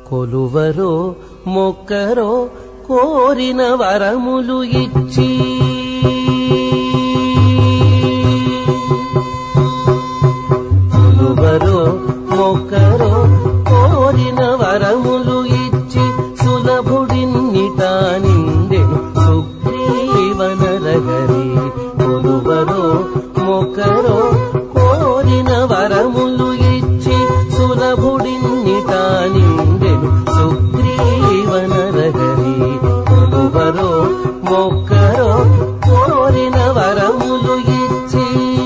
కొలువరో మొక్కరో కోరిన వరములు ఇచ్చి కొలువరో మొక్కరో కోరిన వరములు ఇచ్చి సులభుడిన్నిట నిందెను సుగ్రీవనరగరి కొలువరో మొక్కరో కోరిన వరములు ఇచ్చి సులభుడిన్నిట నిందెను సుగ్రీవనరగరి కొలువరో మొక్కరో కోరిన వరములు ఇచ్చి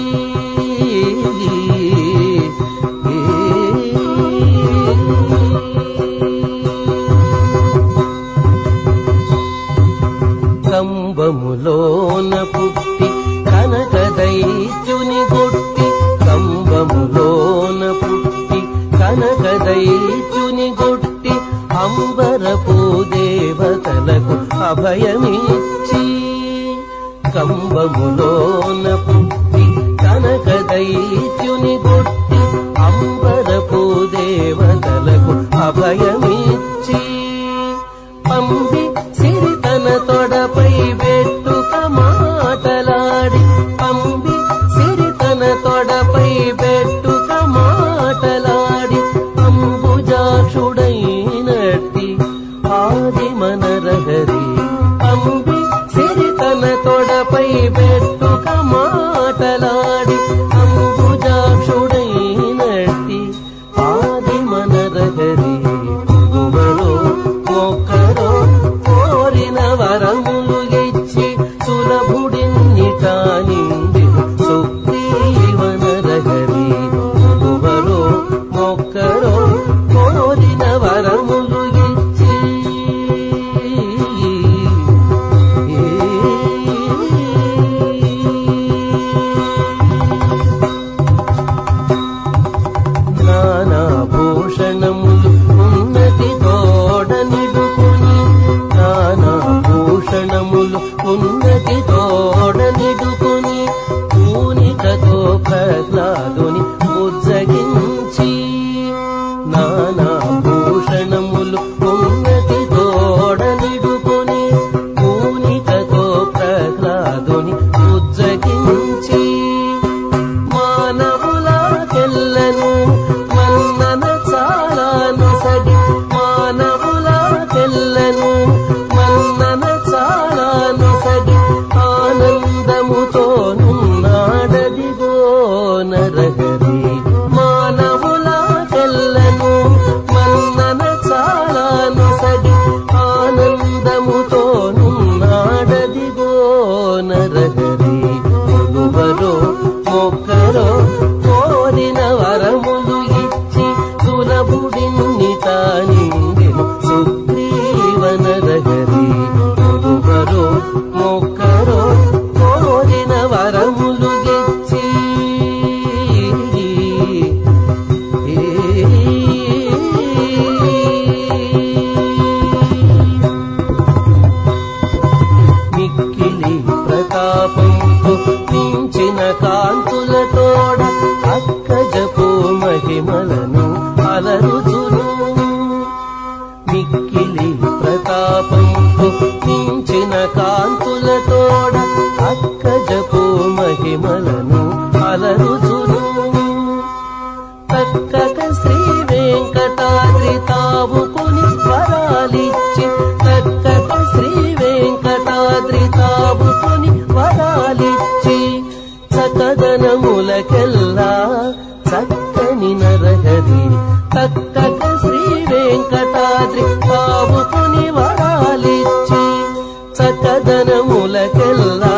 కంబములోన పుట్టి కనక దైత్యుని గొట్టి కంబములోన పుట్టి కనక దైత్యుని గొట్టి అంబరపు దేవతలకు అభయమిచ్చి కంబములోన పుట్టి కనక దైత్యుని గొట్టి అంబరపు దేవతలకు అభయమిచ్చి పంపి సిరి తన తొడపై పెట్టుక మాటలాడి పంపి సిరి తన తొడపై పెట్టుక మాటలాడి అంబుజాక్షుడైనట్టి ఆది మనరహరి పంపి సిరి తన తొడపై పెట్టుక మాటలాడి అంబుజాక్షుడైనట్టి ఆది మనరహరి గురువరో మొక్కరో కోరిన వరములు ఇచ్చి సులభుడిన్నిట నిండి సుగ్రీవనరహరి గురువరో మొక్కరో కోరిన వరములు ఇచ్చి నానాభూషణములు ఉన్నతి తోడ నిడుకుని నానాభూషణములు ఉన్నతి తోడ నిడుకుని పూనికతో ప్రహ్లాదుని ఉజ్జగించి నానాభూషణములు ఉన్నతి తోడ నిడుకుని పూనికతో ప్రహ్లాదుని ఉజ్జగించి మానవుల తెల్లను మన్నన చాలాను సడి మానవుల తెల్లను మన్నన చాలాను సడి ఆనందముతో నున్నాడదిగో నరహరి మానవుల తెల్లను మన్నన చాలాను సడి ఆనందముతో నున్నాడదిగో నరహరి కొలువరో మొక్కరో కోరిన వరములు ఇచ్చి సులభుడిన్నిట నిండెను సుగ్రీవనరగరి కొలువరో మొక్కరో కోరిన వరములు ఇచ్చి మిక్కిలి ప్రతాపంతో మించిన కాంతులతోడ అక్కజపు మహిమలను అలరుచును మిక్కిలి ప్రతాపంతో మించిన కాంతులతోడ అక్కజపు మహిమలను అలరుచును తక్కక శ్రీ వెంకటాద్రి తావుకుని వరాలిచ్చి తక్కక శ్రీ వెంకటాద్రి తావుకుని వరాలిచ్చి చకదనములకెల్లా చక్కని నరహరి తక్కక శ్రీ వెంకటాద్రి తావుకుని వరాలిచ్చి చకదనములకెల్లా